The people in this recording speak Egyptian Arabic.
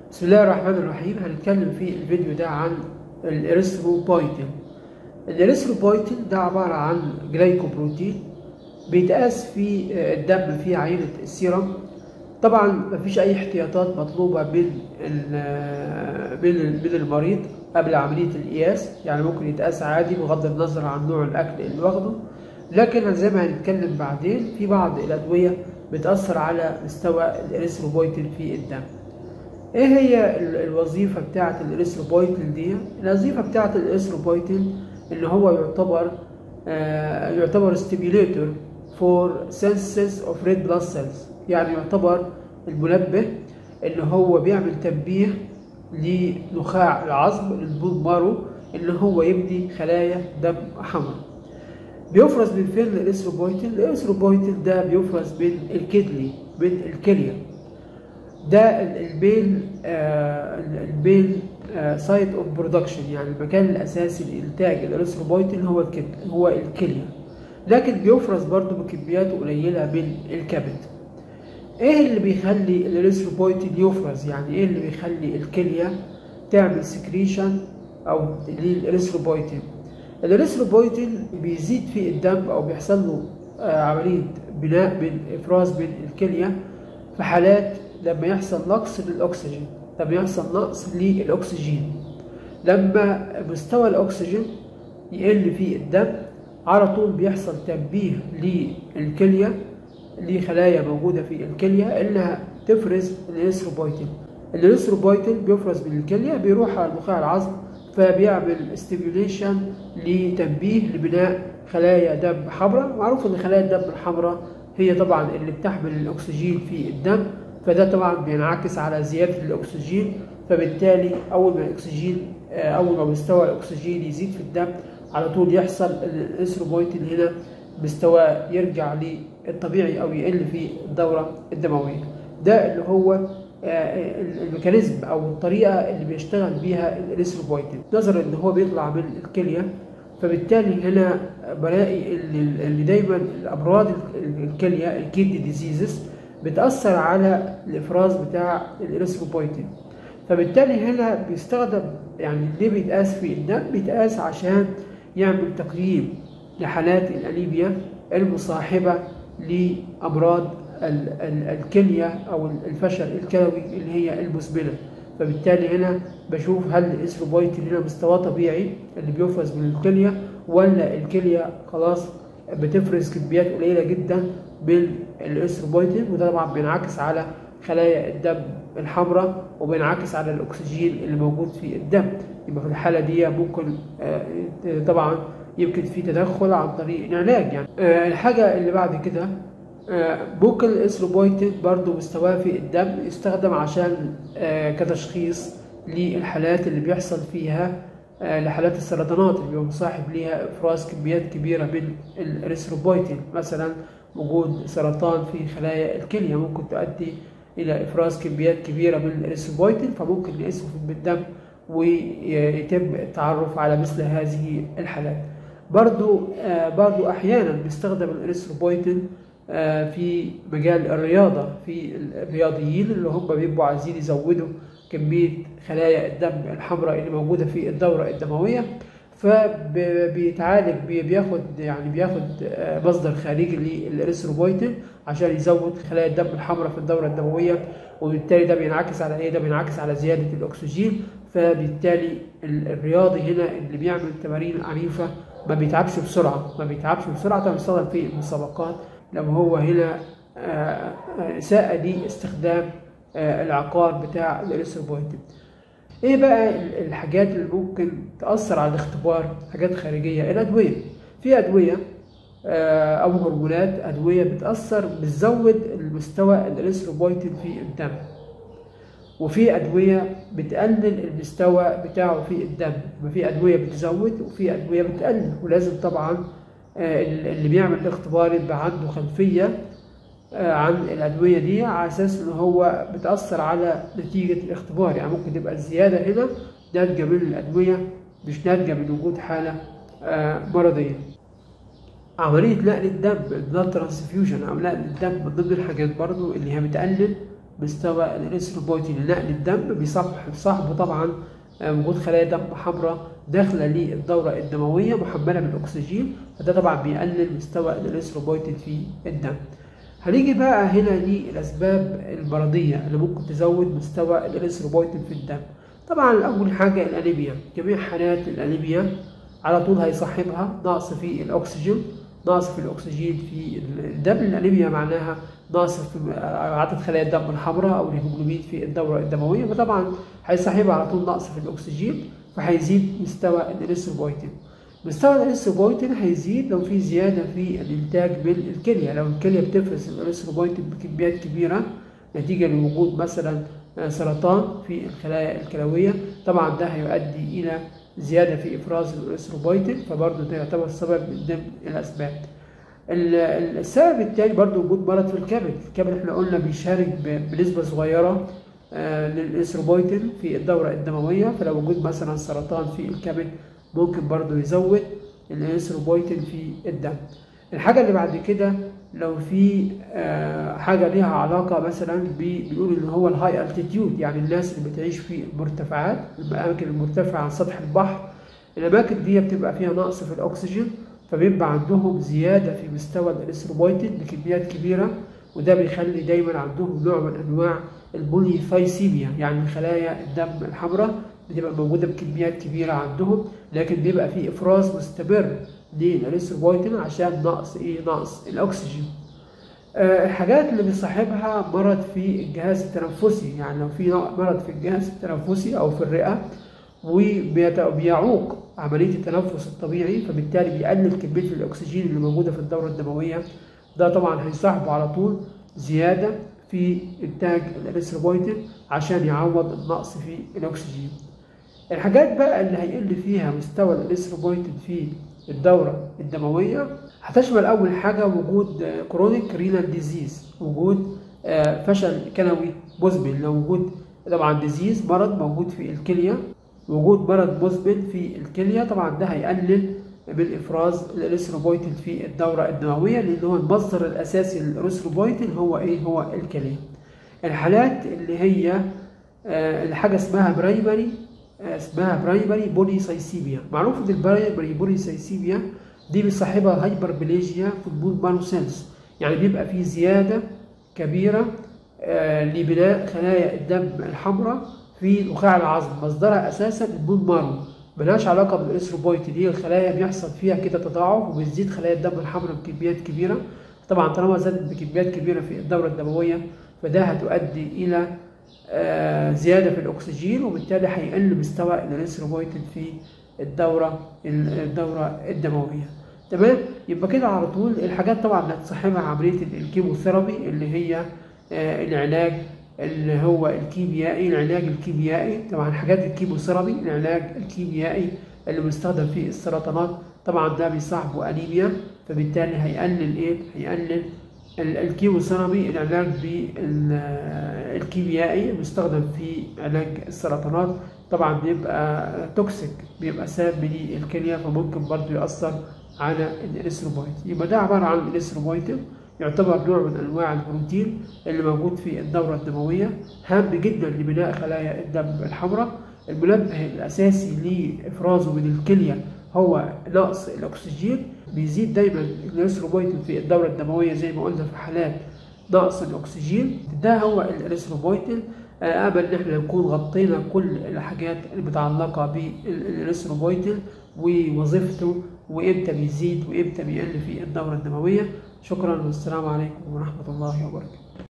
بسم الله الرحمن الرحيم هنتكلم في الفيديو ده عن الاريثروبويتين الاريثروبويتين ده عبارة عن جلايكوبروتين بيتقاس في الدم في عينة السيرم طبعا مفيش أي احتياطات مطلوبة من من من المريض قبل عملية القياس يعني ممكن يتقاس عادي بغض النظر عن نوع الأكل اللي واخده لكن زي ما هنتكلم بعدين في بعض الأدوية بتأثر على مستوى الاريثروبويتين في الدم ايه هي الوظيفة بتاعة الاريثروبويتين دي؟ الوظيفة بتاعة الاريثروبويتين ان هو يعتبر آه يعتبر ستيميوليتور فور سينسز اوف ريد بلاد سيلز يعني يعتبر المنبه ان هو بيعمل تنبيه لنخاع العظم للبون مارو ان هو يبني خلايا دم حمراء بيفرز من فين الاريثروبويتين؟ الاريثروبويتين ده بيفرز من الكدلي من الكليه ده البين آه البين آه سايت اوف برودكشن يعني المكان الاساسي لانتاج الاريثروبويتين هو الكليه هو الكليه لكن بيفرز برضه بكميات قليله من الكبد ايه اللي بيخلي الاريثروبويتين يفرز يعني ايه اللي بيخلي الكليه تعمل سكريشن او للاريثروبويتين الاريثروبويتين بيزيد في الدم او بيحصل له آه عمليه بناء من افراز من الكليه في حالات لما يحصل نقص للأكسجين لما يحصل نقص للأكسجين لما مستوى الأكسجين يقل في الدم على طول بيحصل تنبيه للكلية لخلايا موجودة في الكلية إنها تفرز الإريثروبويتين الإريثروبويتين بيفرز من الكلية بيروح على نخاع العظم فبيعمل ستيميوليشن لتنبيه لبناء خلايا دم حمراء معروف إن خلايا الدم الحمراء هي طبعا اللي بتحمل الأكسجين في الدم فده طبعا بينعكس على زيادة الأكسجين فبالتالي أول ما الأكسجين أول ما مستوى الأكسجين يزيد في الدم على طول يحصل الإثروبويتين هنا مستواه يرجع للطبيعي أو يقل في الدورة الدموية ده اللي هو الميكانيزم أو الطريقة اللي بيشتغل بيها الإثروبويتين نظرا إن هو بيطلع من الكلية فبالتالي هنا بلاقي اللي دايما الأمراض الكلية الكيدني ديزيزز بتأثر على الإفراز بتاع الإريثروبويتين فبالتالي هنا بيستخدم يعني ليه بيتقاس في الدم بيتقاس عشان يعمل تقييم لحالات الأنيميا المصاحبة لأمراض الكلية أو الفشل الكلوي اللي هي المزمنة فبالتالي هنا بشوف هل الإريثروبويتين هنا مستواه طبيعي اللي بيفرز من الكلية ولا الكلية خلاص بتفرز كميات قليلة جدا بالإريثروبويتين وده طبعا بينعكس على خلايا الدم الحمراء وبينعكس على الأكسجين اللي موجود في الدم يبقى في الحالة دي ممكن طبعا يمكن في تدخل عن طريق العلاج يعني الحاجة اللي بعد كده ممكن الإريثروبويتين برضو مستواه في الدم يستخدم عشان كتشخيص للحالات اللي بيحصل فيها لحالات السرطانات اللي بيبقى مصاحب ليها افراز كميات كبيره من الاريثروبويتين مثلا وجود سرطان في خلايا الكليه ممكن تؤدي الى افراز كميات كبيره من الاريثروبويتين فممكن نقيسه في الدم ويتم التعرف على مثل هذه الحالات برضو برضو احيانا بيستخدم الاريثروبويتين في مجال الرياضه في الرياضيين اللي هم بيبقوا عايزين يزودوا كمية خلايا الدم الحمراء اللي موجودة في الدورة الدموية فبيتعالج بياخد يعني بياخد مصدر خارجي للإريثروبويتين عشان يزود خلايا الدم الحمراء في الدورة الدموية وبالتالي ده بينعكس على ايه؟ ده بينعكس على زيادة الأكسجين فبالتالي الرياضي هنا اللي بيعمل تمارين عنيفة ما بيتعبش بسرعة ما بيتعبش بسرعة طبعا بيستخدم في المسابقات لما هو هنا إساءة لاستخدام العقار بتاع الاريثروبويتين ايه بقى الحاجات اللي ممكن تاثر على الاختبار حاجات خارجيه الادويه في ادويه او هرمونات ادويه بتاثر بتزود المستوى الاريثروبويتين في الدم وفي ادويه بتقلل المستوى بتاعه في الدم في ادويه بتزود وفي ادويه بتقلل ولازم طبعا اللي بيعمل الاختبار يبقى عنده خلفيه عن الأدوية دي على أساس إن هو بتأثر على نتيجة الاختبار يعني ممكن تبقى الزيادة هنا ناتجة من الأدوية مش ناتجة من وجود حالة مرضية. عملية نقل الدم البلاد ترانسفيوجن أو نقل الدم من ضمن الحاجات برضو اللي هي بتقلل مستوى الاريثروبويتين لنقل الدم بيصاحبه طبعا وجود خلايا دم حمراء داخله للدوره الدمويه محمله بالاكسجين فده طبعا بيقلل مستوى الاريثروبويتين في الدم هنيجي بقى هنا للاسباب المرضيه اللي ممكن تزود مستوى الاريثروبويتين في الدم طبعا اول حاجه الانيميا جميع حالات الانيميا على طول هيصاحبها نقص في الاكسجين نقص في الاكسجين في الدم الانيميا معناها نقص في عدد خلايا الدم الحمراء او الهيموجلوبين في الدوره الدمويه فطبعا هيصاحبها على طول نقص في الاكسجين فهيزيد مستوى الاريثروبويتين مستوى الاريثروبويتين هيزيد لو في زياده في الانتاج من الكليه لو الكليه بتفرز الاريثروبويتين بكميات كبيره نتيجه لوجود مثلا سرطان في الخلايا الكلويه طبعا ده هيؤدي الى زياده في افراز الاريثروبويتين فبرضه ده يعتبر سبب من ضمن الاسباب السبب الثاني برضه وجود مرض في الكبد الكبد احنا قلنا بيشارك بنسبه صغيره للاريثروبويتين في الدوره الدمويه فلو وجود مثلا سرطان في الكبد ممكن برضه يزود الاريثروبويتين في الدم الحاجه اللي بعد كده لو في حاجه ليها علاقه مثلا بيقول ان هو الهاي التيتيود يعني الناس اللي بتعيش في المرتفعات الاماكن المرتفعه عن سطح البحر الاماكن دي بتبقى فيها نقص في الاكسجين فبيبقى عندهم زياده في مستوى الاريثروبويتين بكميات كبيره وده بيخلي دايما عندهم نوع من انواع البوليفايسيميا يعني خلايا الدم الحمراء بتبقى موجوده بكميات كبيره عندهم لكن بيبقى في افراز مستمر للاريثروبويتين عشان نقص ايه نقص الاكسجين أه الحاجات اللي بيصاحبها مرض في الجهاز التنفسي يعني لو في مرض في الجهاز التنفسي او في الرئه وبيعوق عمليه التنفس الطبيعي فبالتالي بيقلل كميه الاكسجين اللي موجوده في الدوره الدمويه ده طبعا هيصاحبه على طول زياده في انتاج الاريثروبويتين عشان يعوض النقص في الاكسجين الحاجات بقى اللي هيقل فيها مستوى الاريثروبويتين في الدورة الدموية هتشمل أول حاجة وجود كرونيك رينال ديزيز وجود فشل كلوي مزمن لو وجود طبعا ديزيز مرض موجود في الكلية وجود مرض مزمن في الكلية طبعا ده هيقلل من إفراز الإريثروبويتين في الدورة الدموية لأن هو المصدر الأساسي للإريثروبويتين هو إيه هو الكلية الحالات اللي هي الحاجة اسمها برايمري اسمها برايمري بوليسايسيميا معروف ان البرايمري بوليسايسيميا دي بيصاحبها هايبربليجيا في البون مارو سيلز يعني بيبقى في زياده كبيره آه لبناء خلايا الدم الحمراء في نخاع العظم مصدرها اساسا البون مارو ملهاش علاقه بالاريثروبويتين هي الخلايا بيحصل فيها كده تضاعف وبتزيد خلايا الدم الحمراء بكميات كبيره طبعا طالما زادت بكميات كبيره في الدوره الدمويه فده هتؤدي الى آه زيادة في الأكسجين وبالتالي هيقل مستوى الإريثروبويتين في الدورة الدورة الدموية تمام يبقى كده على طول الحاجات طبعا اللي هتصاحبها عملية الكيموثيرابي اللي هي آه العلاج اللي هو الكيميائي العلاج الكيميائي طبعا حاجات الكيموثيرابي العلاج الكيميائي اللي بيستخدم في السرطانات طبعا ده بيصاحبه أنيميا فبالتالي هيقلل ايه؟ هيقلل الكيموثيرابي العلاج بالكيميائي المستخدم في علاج السرطانات طبعا بيبقى توكسيك بيبقى سام للكليه فممكن برضه يأثر على الإريثروبويت يبقى ده عبارة عن الإريثروبويتين يعتبر نوع من أنواع البروتين اللي موجود في الدورة الدموية هام جدا لبناء خلايا الدم الحمراء المنبه الأساسي لإفرازه من الكلية هو نقص الأكسجين بيزيد دايما الإريثروبويتين في الدورة الدموية زي ما قلنا في حالات نقص الأكسجين ده هو الإريثروبويتين امل ان احنا نكون غطينا كل الحاجات المتعلقه بالإريثروبويتين ووظيفته وامتى بيزيد وامتى بيقل في الدوره الدمويه شكرا والسلام عليكم ورحمه الله وبركاته